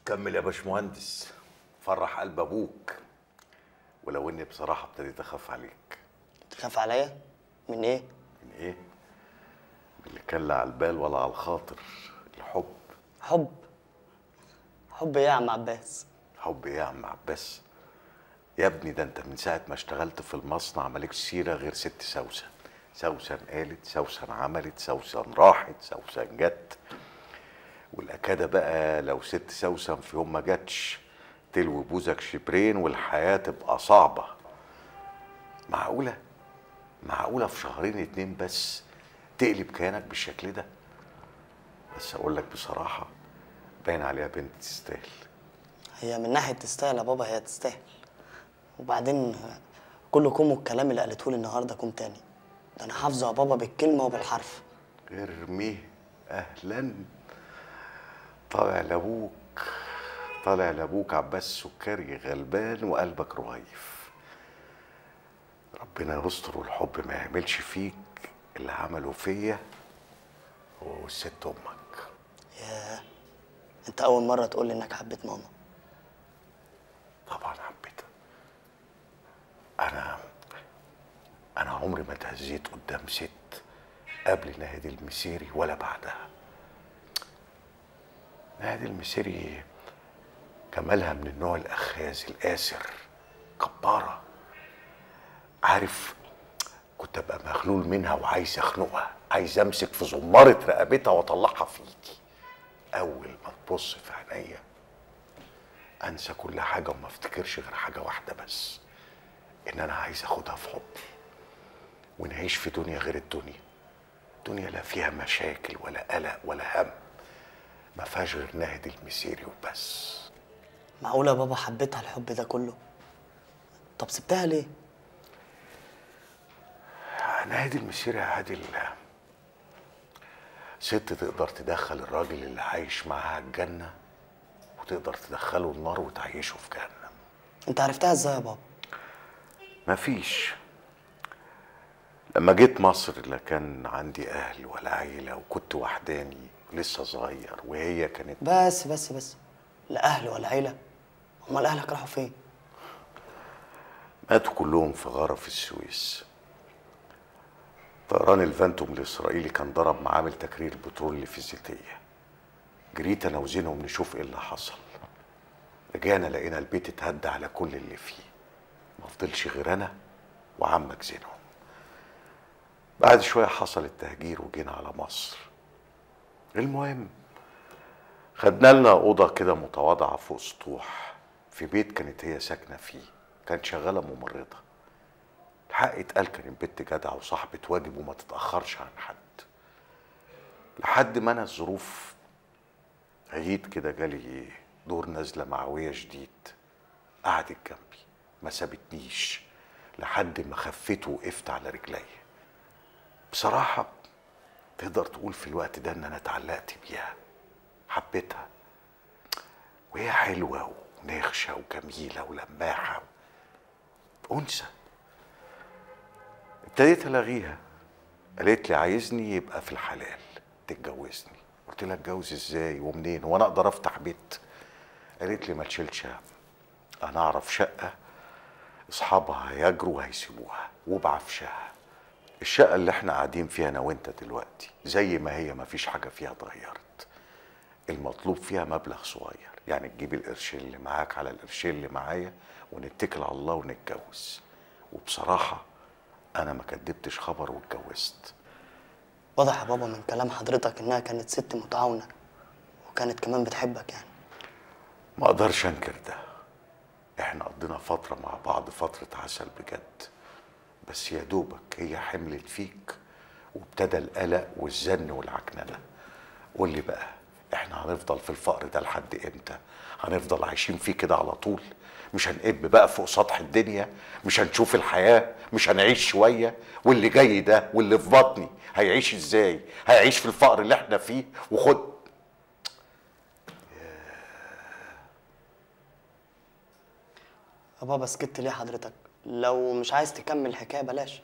كمل يا باشمهندس فرح قلب ابوك ولو اني بصراحه ابتديت اخاف عليك تخاف عليا من ايه من ايه من اللي كان لا على البال ولا على الخاطر الحب حب حب ايه يا عم عباس حب ايه يا عم عباس يا ابني ده انت من ساعه ما اشتغلت في المصنع مالكش سيره غير ست سوسن سوسن قالت سوسن عملت سوسن راحت سوسن جت والاكاده بقى لو ست سوسن في يوم ما جاتش تلوي بوزك شبرين والحياه تبقى صعبه معقوله معقوله في شهرين اتنين بس تقلب كيانك بالشكل ده بس اقول لك بصراحه باين عليها بنت تستاهل هي من ناحيه تستاهل يا بابا هي تستاهل وبعدين كل كوم والكلام اللي قالته لي النهارده كوم تاني ده انا حافظه يا بابا بالكلمه وبالحرف ارميه اهلا طالع لابوك طالع لابوك عباس سكري غلبان وقلبك رهيف ربنا يستر والحب ما يعملش فيك اللي عمله فيا هو والست امك ياه انت اول مره تقول لي انك حبيت ماما طبعا حبيتها انا انا عمري ما اتهزيت قدام ست قبل ناهد المسيري ولا بعدها ناهد المسيري جمالها من النوع الاخاذ القاسر كباره عارف كنت ابقى مخلول منها وعايز اخنقها عايز امسك في زماره رقبتها واطلعها في ايدي اول ما تبص في عينيا انسى كل حاجه وما افتكرش غير حاجه واحده بس ان انا عايز اخدها في حضني ونعيش في دنيا غير الدنيا دنيا لا فيها مشاكل ولا قلق ولا هم ما فيهاش غير ناهد المسيري وبس معقوله يا بابا حبيتها الحب ده كله طب سبتها ليه ناهد المسيري يا عادل ست تقدر تدخل الراجل اللي عايش معاها الجنة وتقدر تدخله النار وتعيشه في جهنم انت عرفتها ازاي يا بابا مفيش لما جيت مصر لا كان عندي اهل ولا عيلة وكنت وحداني لسه صغير وهي كانت بس بس بس لا اهل ولا عيله امال اهلك راحوا فين ماتوا كلهم في غارة في السويس طيران الفانتوم الإسرائيلي كان ضرب معامل تكرير البترول اللي في الزيتية جريت أنا وزينهم نشوف إيه اللي حصل رجعنا لقينا البيت اتهدى على كل اللي فيه ما فضلش غير أنا وعمك زينهم بعد شوية حصل التهجير وجينا على مصر المهم خدنا لنا أوضة كده متواضعة فوق سطوح في بيت كانت هي ساكنة فيه كانت شغالة ممرضة الحق اتقال كان البت جدعة وصاحبة واجب وما تتأخرش عن حد لحد ما أنا الظروف عيد كده جالي دور نازلة معوية شديد قعدت جنبي ما سابتنيش لحد ما خفيت وقفت على رجلي بصراحة تقدر تقول في الوقت ده إن أنا اتعلقت بيها حبيتها وهي حلوة ونخشة وجميلة ولماحة أنثى ابتديت ألاغيها قالت لي عايزني يبقى في الحلال تتجوزني قلت لها اتجوز ازاي ومنين وانا اقدر افتح بيت قالت لي ما تشيلش هم انا اعرف شقه اصحابها هيجروا وهيسيبوها وبعفشها الشقه اللي احنا قاعدين فيها انا وانت دلوقتي زي ما هي ما فيش حاجه فيها اتغيرت المطلوب فيها مبلغ صغير يعني تجيب القرشين اللي معاك على القرشين اللي معايا ونتكل على الله ونتجوز وبصراحه انا ما كدبتش خبر واتجوزت واضح يا بابا من كلام حضرتك انها كانت ست متعاونه وكانت كمان بتحبك يعني ما اقدرش انكر ده احنا قضينا فترة مع بعض فترة عسل بجد بس يا دوبك هي حملت فيك وابتدى القلق والزن والعكننة قول لي بقى احنا هنفضل في الفقر ده لحد امتى هنفضل عايشين فيه كده على طول مش هنقب بقى فوق سطح الدنيا مش هنشوف الحياة مش هنعيش شوية واللي جاي ده واللي في بطني هيعيش ازاي هيعيش في الفقر اللي احنا فيه وخد يا بابا سكت ليه حضرتك لو مش عايز تكمل الحكايه بلاش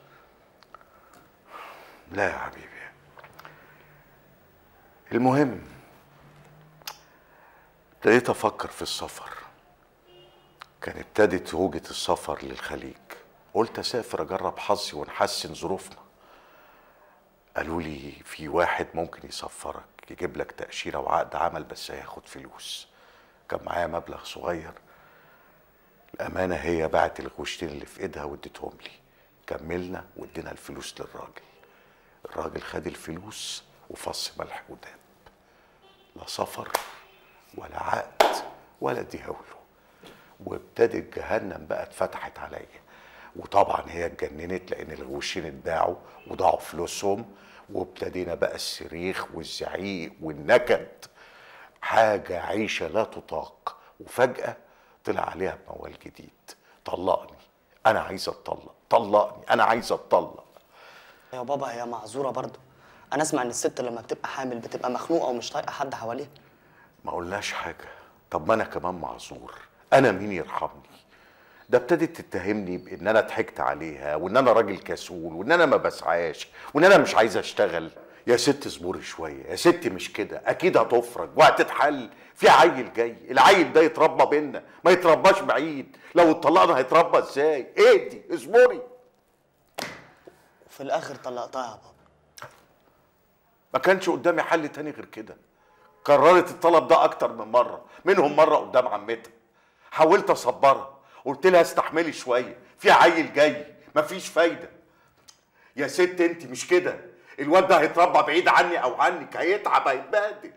لا يا حبيبي المهم ابتديت افكر في السفر كان ابتدت هوجة السفر للخليج قلت اسافر اجرب حظي ونحسن ظروفنا قالوا لي في واحد ممكن يسفرك يجيب لك تأشيرة وعقد عمل بس هياخد فلوس كان معايا مبلغ صغير الأمانة هي باعت الغوشتين اللي في إيدها واديتهم لي كملنا وادينا الفلوس للراجل الراجل خد الفلوس وفص ملح وداب لا سفر ولا عقد ولا ديهوله وابتدت جهنم بقى اتفتحت عليا وطبعا هي اتجننت لان الغوشين اتباعوا وضاعوا فلوسهم وابتدينا بقى الصريخ والزعيق والنكد حاجه عيشه لا تطاق وفجاه طلع عليها موال جديد طلقني انا عايز اتطلق طلقني انا عايز اتطلق يا بابا هي معذوره برضه انا اسمع ان الست لما بتبقى حامل بتبقى مخنوقه ومش طايقه حد حواليها ما قلناش حاجة طب ما أنا كمان معذور أنا مين يرحمني ده ابتدت تتهمني بإن أنا ضحكت عليها وإن أنا راجل كسول وإن أنا ما بسعاش وإن أنا مش عايز أشتغل يا ست اصبري شوية يا ست مش كده أكيد هتفرج وهتتحل في عيل جاي العيل ده يتربى بينا ما يترباش بعيد لو اتطلقنا هيتربى ازاي اهدي اصبري وفي الاخر طلقتها يا بابا ما كانش قدامي حل تاني غير كده كررت الطلب ده اكتر من مره منهم مره قدام عمتها حاولت اصبرها قلت لها استحملي شويه في عيل جاي مفيش فايده يا ست انت مش كده الواد ده هيتربى بعيد عني او عنك هيتعب هيتبهدل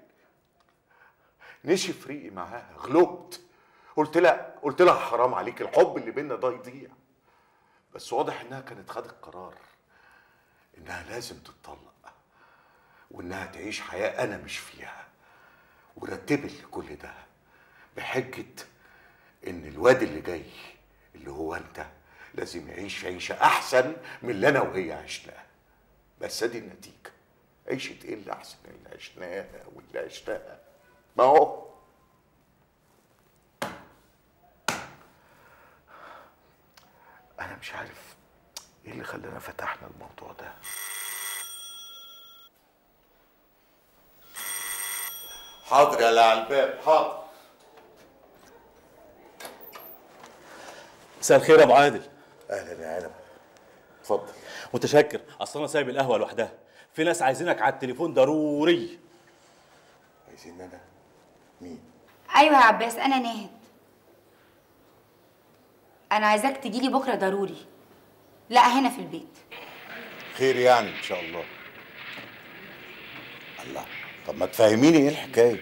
نشف ريقي معاها غلبت قلت لها قلت لها حرام عليك الحب اللي بينا ده يضيع بس واضح انها كانت خدت قرار انها لازم تتطلق وانها تعيش حياه انا مش فيها ورتبت لكل ده بحجه ان الواد اللي جاي اللي هو انت لازم يعيش عيشه احسن من اللي انا وهي عشناها بس ادي النتيجه عيشه ايه اللي احسن من اللي عشناها واللي عشناها ما هو انا مش عارف ايه اللي خلانا فتحنا الموضوع ده حاضر يا اللي على الباب حاضر مساء الخير يا ابو عادل اهلا يا عنب اتفضل متشكر اصل انا سايب القهوه لوحدها في ناس عايزينك على التليفون ضروري عايزين انا مين ايوه يا عباس انا ناهد انا عايزاك تجيلي بكره ضروري لا هنا في البيت خير يعني ان شاء الله الله طب ما تفهميني ايه الحكايه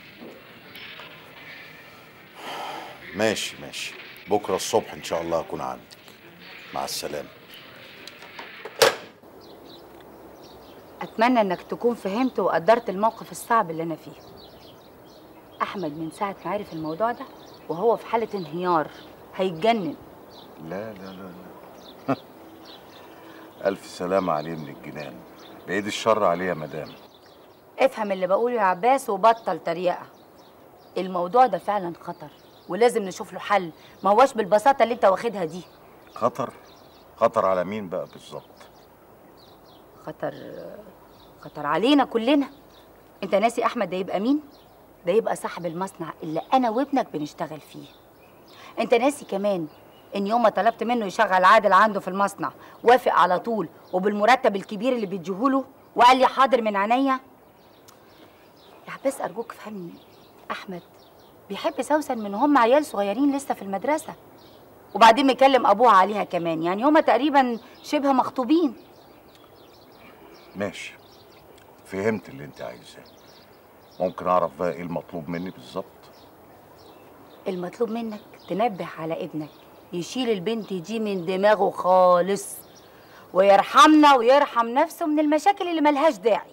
ماشي ماشي بكره الصبح ان شاء الله اكون عندك مع السلامه اتمنى انك تكون فهمت وقدرت الموقف الصعب اللي انا فيه احمد من ساعه ما عرف الموضوع ده وهو في حاله انهيار هيتجنن لا لا لا لا الف سلامه عليه من الجنان بعيد الشر عليه يا مدام افهم اللي بقوله يا عباس وبطل تريقه الموضوع ده فعلا خطر ولازم نشوف له حل ما هواش بالبساطه اللي انت واخدها دي خطر خطر على مين بقى بالظبط خطر خطر علينا كلنا انت ناسي احمد ده يبقى مين ده يبقى صاحب المصنع اللي انا وابنك بنشتغل فيه انت ناسي كمان ان يوم ما طلبت منه يشغل عادل عنده في المصنع وافق على طول وبالمرتب الكبير اللي بيديهوله وقال لي حاضر من عينيا يا عباس ارجوك فهمني احمد بيحب سوسن من هم عيال صغيرين لسه في المدرسه وبعدين مكلم ابوها عليها كمان يعني هما تقريبا شبه مخطوبين ماشي فهمت اللي انت عايزاه ممكن اعرف بقى ايه المطلوب مني بالظبط المطلوب منك تنبه على ابنك يشيل البنت دي من دماغه خالص ويرحمنا ويرحم نفسه من المشاكل اللي ملهاش داعي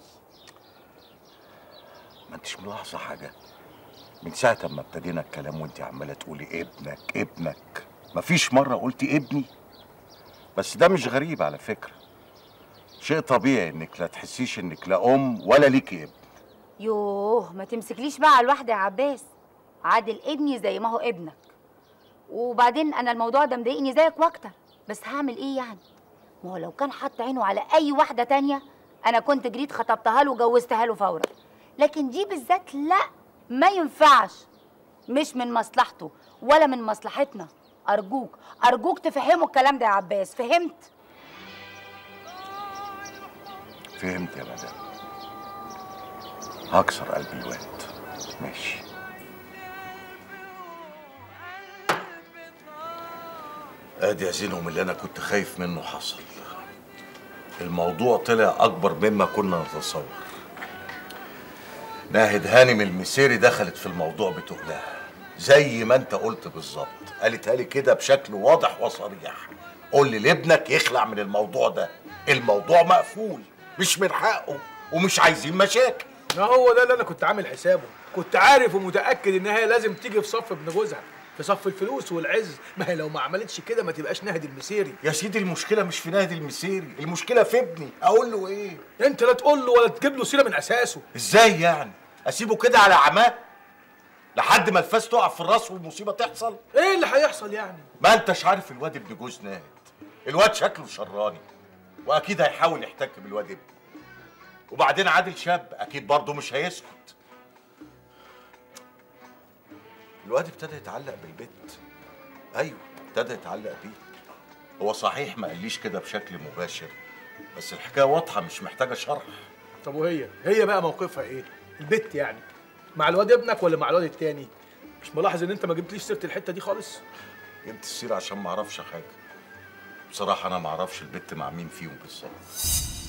ما انتش ملاحظه حاجه من ساعه ما ابتدينا الكلام وانت عماله تقولي ابنك ابنك مفيش مره قلتي ابني بس ده مش غريب على فكره شيء طبيعي انك لا تحسيش انك لا ام ولا ليكي ابن يوه ما تمسكليش بقى على الواحدة يا عباس عادل ابني زي ما هو ابنك وبعدين انا الموضوع ده مضايقني زيك واكتر بس هعمل ايه يعني ما هو لو كان حط عينه على اي واحدة تانية انا كنت جريت خطبتها له وجوزتها له فورا لكن دي بالذات لا ما ينفعش مش من مصلحته ولا من مصلحتنا ارجوك ارجوك تفهموا الكلام ده يا عباس فهمت فهمت يا مدام هكسر قلب الواد ماشي ادي يا زينهم اللي انا كنت خايف منه حصل الموضوع طلع اكبر مما كنا نتصور ناهد هانم المسيري دخلت في الموضوع بتقلها زي ما انت قلت بالظبط قالتها لي كده بشكل واضح وصريح قول لي لابنك يخلع من الموضوع ده الموضوع مقفول مش من حقه ومش عايزين مشاكل ما هو ده اللي انا كنت عامل حسابه كنت عارف ومتاكد ان هي لازم تيجي في صف ابن جوزها في صف الفلوس والعز ما هي لو ما عملتش كده ما تبقاش نهد المسيري يا سيدي المشكله مش في نادي المسيري المشكله في ابني اقول له ايه انت لا تقول له ولا تجيب له سيره من اساسه ازاي يعني اسيبه كده على عماه لحد ما الفاس تقع في الراس والمصيبه تحصل ايه اللي هيحصل يعني ما انتش عارف الواد ابن جوز ناهد الواد شكله شراني واكيد هيحاول يحتك بالواد ابني وبعدين عادل شاب اكيد برضه مش هيسكت الواد ابتدى يتعلق بالبت ايوه ابتدى يتعلق بيه هو صحيح ما قاليش كده بشكل مباشر بس الحكايه واضحه مش محتاجه شرح طب وهي هي بقى موقفها ايه البت يعني مع الواد ابنك ولا مع الواد التاني مش ملاحظ ان انت ما جبتليش سيره الحته دي خالص جبت السيره عشان ما اعرفش حاجه بصراحه انا ما اعرفش البت مع مين فيهم بالظبط